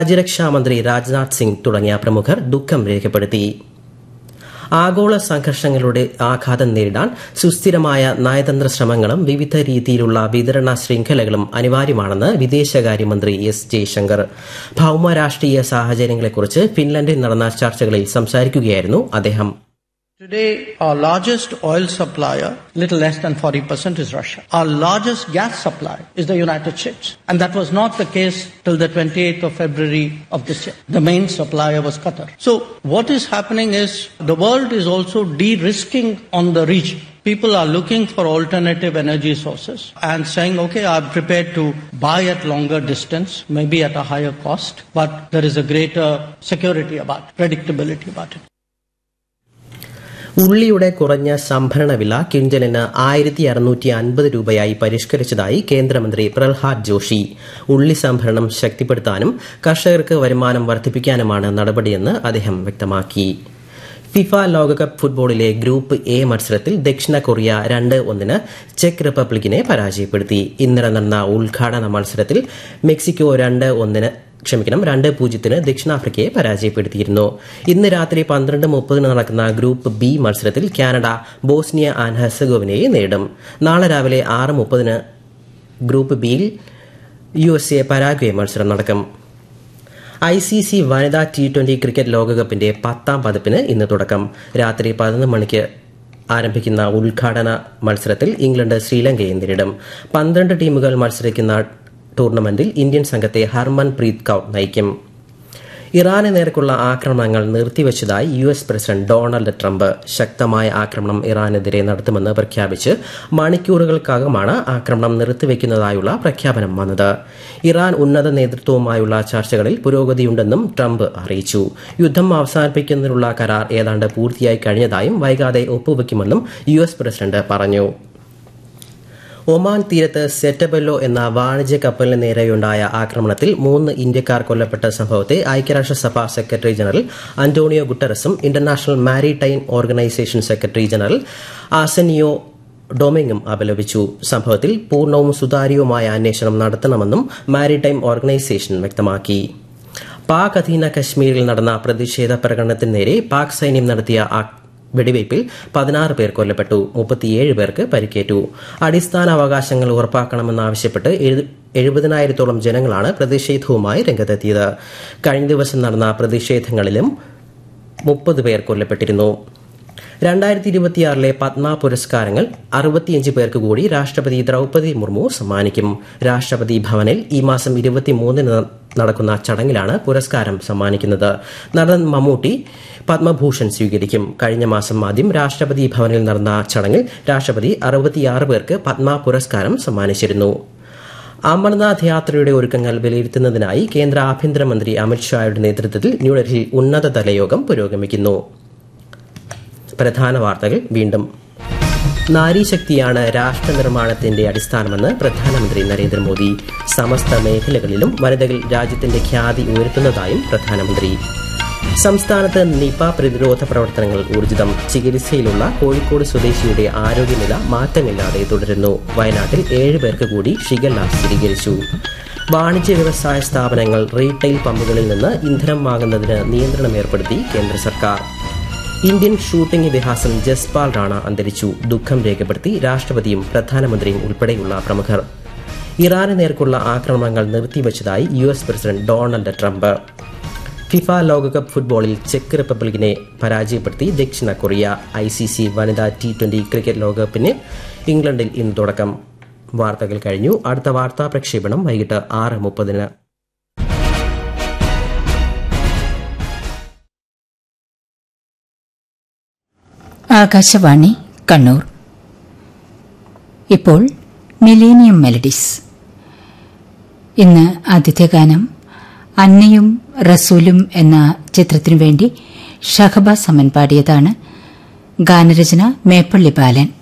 രാജ്യരക്ഷാമന്ത്രി രാജ്നാഥ് സിംഗ് തുടങ്ങിയ പ്രമുഖർ ദുഃഖം രേഖപ്പെടുത്തി ആഗോള സംഘർഷങ്ങളുടെ ആഘാതം നേരിടാൻ സുസ്ഥിരമായ നയതന്ത്ര ശ്രമങ്ങളും വിവിധ രീതിയിലുള്ള വിതരണ ശൃംഖലകളും അനിവാര്യമാണെന്ന് വിദേശകാര്യമന്ത്രി എസ് ജയശങ്കർ ഭൌമ രാഷ്ട്രീയ സാഹചര്യങ്ങളെക്കുറിച്ച് ഫിൻലൻഡിൽ നടന്ന ചർച്ചകളിൽ സംസാരിക്കുകയായിരുന്നു അദ്ദേഹം Today, our largest oil supplier, little less than 40% is Russia. Our largest gas supplier is the United States. And that was not the case till the 28th of February of this year. The main supplier was Qatar. So what is happening is the world is also de-risking on the region. People are looking for alternative energy sources and saying, okay, I'm prepared to buy at longer distance, maybe at a higher cost, but there is a greater security about it, predictability about it. ഉള്ളിയുടെ കുറഞ്ഞ സംഭരണ വില കിൻഡലിന് ആയിരത്തി അറുന്നൂറ്റി അൻപത് രൂപയായി പരിഷ്കരിച്ചതായി കേന്ദ്രമന്ത്രി പ്രഹ്ലാദ് ജോഷി ഉള്ളി സംഭരണം ശക്തിപ്പെടുത്താനും കർഷകർക്ക് വരുമാനം വർദ്ധിപ്പിക്കാനുമാണ് നടപടിയെന്ന് അദ്ദേഹം വ്യക്തമാക്കി ഫിഫ ലോകകപ്പ് ഫുട്ബോളിലെ ഗ്രൂപ്പ് എ മത്സരത്തിൽ ദക്ഷിണ കൊറിയ രണ്ട് ഒന്നിന് ചെക്ക് റിപ്പബ്ലിക്കിനെ പരാജയപ്പെടുത്തി ഇന്നലെ നടന്ന ഉദ്ഘാടന മത്സരത്തിൽ മെക്സിക്കോ രണ്ട് ഒന്നിന് ക്ഷമിക്കണം രണ്ട് പൂജ്യത്തിന് ദക്ഷിണാഫ്രിക്കയെ പരാജയപ്പെടുത്തിയിരുന്നു ഇന്ന് രാത്രി പന്ത്രണ്ട് മുപ്പതിന് നടക്കുന്ന ഗ്രൂപ്പ് ബി മത്സരത്തിൽ കാനഡ ബോസ്നിയ ആൻഡ് ഹെർസഗോവിനയെ നേടും നാളെ രാവിലെ ആറ് മുപ്പതിന് ഗ്രൂപ്പ് ബിയിൽ യു എസ് എ പരാഗ്വെ മത്സരം നടക്കും ഐ സി സി വനിതാ ടി ട്വന്റി ക്രിക്കറ്റ് ലോകകപ്പിന്റെ പത്താം പതിപ്പിന് ഇന്ന് തുടക്കം രാത്രി പതിനൊന്ന് മണിക്ക് ആരംഭിക്കുന്ന ഉദ്ഘാടന മത്സരത്തിൽ ഇംഗ്ലണ്ട് ശ്രീലങ്കയെ നേരിടും പന്ത്രണ്ട് ടീമുകൾ മത്സരിക്കുന്ന ടൂർണമെന്റിൽ ഇന്ത്യൻ സംഘത്തെ ഹർമൻ പ്രീത് കൌർ നയിക്കും ഇറാന് നേർക്കുള്ള ആക്രമണങ്ങൾ നിർത്തിവച്ചതായി U S president Donald Trump ശക്തമായ ആക്രമണം ഇറാനെതിരെ നടത്തുമെന്ന് പ്രഖ്യാപിച്ച് മണിക്കൂറുകൾക്കകമാണ് ആക്രമണം നിർത്തിവെക്കുന്നതായുള്ള പ്രഖ്യാപനം വന്നത് ഇറാൻ ഉന്നത നേതൃത്വവുമായുള്ള ചർച്ചകളിൽ പുരോഗതിയുണ്ടെന്നും ട്രംപ് അറിയിച്ചു യുദ്ധം അവസാനിപ്പിക്കുന്നതിനുള്ള കരാർ ഏതാണ്ട് പൂർത്തിയായി കഴിഞ്ഞതായും വൈകാതെ ഒപ്പുവെക്കുമെന്നും യു എസ് പ്രസിഡന്റ് പറഞ്ഞു ഒമാൻ തീരത്ത് സെറ്റബെല്ലോ എന്ന വാണിജ്യ കപ്പലിന് നേരെയുണ്ടായ ആക്രമണത്തിൽ മൂന്ന് ഇന്ത്യക്കാർ കൊല്ലപ്പെട്ട സംഭവത്തെ ഐക്യരാഷ്ട്രസഭ സെക്രട്ടറി ജനറൽ അന്റോണിയോ ഗുട്ടറസും international maritime organisation secretary general Arsenio ഡൊമിങ്ങും അപലപിച്ചു സംഭവത്തിൽ പൂർണ്ണവും സുതാര്യവുമായ അന്വേഷണം നടത്തണമെന്നും മാരിടൈം ഓർഗനൈസേഷൻ വ്യക്തമാക്കി പാക് അധീന കശ്മീരിൽ നടന്ന പ്രതിഷേധ പ്രകടനത്തിന് നേരെ പാക് സൈന്യം നടത്തിയ വെടിവയ്പിൽ പതിനാറ് പേർ കൊല്ലപ്പെട്ടു മുപ്പത്തിയേഴ് പേർക്ക് പരിക്കേറ്റു അടിസ്ഥാന അവകാശങ്ങൾ ഉറപ്പാക്കണമെന്നാവശ്യപ്പെട്ട് എഴുപതിനായിരത്തോളം ജനങ്ങളാണ് പ്രതിഷേധവുമായി രംഗത്തെത്തിയത് കഴിഞ്ഞ ദിവസം നടന്ന പ്രതിഷേധങ്ങളിലും മുപ്പത് പേർ കൊല്ലപ്പെട്ടിരുന്നു രണ്ടായിരത്തി ഇരുപത്തിയാറിലെ പത്മ പുരസ്കാരങ്ങൾ അറുപത്തിയഞ്ച് പേർക്ക് കൂടി രാഷ്ട്രപതി ദ്രൌപതി മുർമു സമ്മാനിക്കും രാഷ്ട്രപതി ഭവനിൽ ഈ മാസം ഇരുപത്തിമൂന്നിന് നടക്കുന്ന ചടങ്ങിലാണ് പുരസ്കാരം സമ്മാനിക്കുന്നത് നടൻ മമ്മൂട്ടി പത്മഭൂഷൺ സ്വീകരിക്കും കഴിഞ്ഞ മാസം ആദ്യം രാഷ്ട്രപതി ഭവനിൽ നടന്ന ചടങ്ങിൽ രാഷ്ട്രപതി അറുപത്തിയാറ് പേർക്ക് പത്മ പുരസ്കാരം സമ്മാനിച്ചിരുന്നു അമർനാഥ് യാത്രയുടെ ഒരുക്കങ്ങൾ വിലയിരുത്തുന്നതിനായി കേന്ദ്ര ആഭ്യന്തരമന്ത്രി അമിത്ഷായുടെ നേതൃത്വത്തിൽ ന്യൂഡൽഹിയിൽ ഉന്നതതല യോഗം പുരോഗമിക്കുന്നു പ്രധാന വാർത്തകൾ വീണ്ടും നാരീശക്തിയാണ് രാഷ്ട്ര നിർമ്മാണത്തിന്റെ അടിസ്ഥാനമെന്ന് പ്രധാനമന്ത്രി നരേന്ദ്രമോദി സമസ്ത മേഖലകളിലും വനിതകൾ രാജ്യത്തിന്റെ ഖ്യാതി ഉയർത്തുന്നതായും പ്രധാനമന്ത്രി സംസ്ഥാനത്ത് നിപ പ്രതിരോധ പ്രവർത്തനങ്ങൾ ഊർജിതം ചികിത്സയിലുള്ള കോഴിക്കോട് സ്വദേശിയുടെ ആരോഗ്യനില മാറ്റമില്ലാതെ തുടരുന്നു വയനാട്ടിൽ ഏഴ് പേർക്ക് കൂടി ഷിഗല്ല സ്ഥിരീകരിച്ചു വാണിജ്യ വ്യവസായ സ്ഥാപനങ്ങൾ റീറ്റെയിൽ പമ്പുകളിൽ നിന്ന് ഇന്ധനം വാങ്ങുന്നതിന് നിയന്ത്രണം ഏർപ്പെടുത്തി കേന്ദ്ര സർക്കാർ ഇന്ത്യൻ ഷൂട്ടിംഗ് ഇതിഹാസം ജസ്പാൽ റാണ അന്തരിച്ചു ദുഃഖം രേഖപ്പെടുത്തി രാഷ്ട്രപതിയും പ്രധാനമന്ത്രിയും ഉൾപ്പെടെയുള്ള പ്രമുഖർ ഇറാന് നേർക്കുള്ള ആക്രമണങ്ങൾ നിർത്തിവച്ചതായി U S president Donald Trump FIFA ലോകകപ്പ് ഫുട്ബോളിൽ ചെക്ക് റിപ്പബ്ലിക്കിനെ പരാജയപ്പെടുത്തി ദക്ഷിണ കൊറിയ ഐ സി സി വനിതാ ടി ട്വന്റി ക്രിക്കറ്റ് ലോകകപ്പിന് ഇംഗ്ലണ്ടിൽ ഇന്ന് തുടക്കം വാർത്തകൾ കഴിഞ്ഞു അടുത്ത വാർത്താ പ്രക്ഷേപണം വൈകിട്ട് ആറ് മുപ്പതിന് ആകാശവാണി കണ്ണൂർ ഇപ്പോൾ മിലേനിയം മെലഡീസ് ഇന്ന് ആദ്യത്തെ അന്നയും റസൂലും എന്ന ചിത്രത്തിനു വേണ്ടി ഷഹബ സമൻ പാടിയതാണ് ഗാനരചന മേപ്പള്ളി ബാലൻ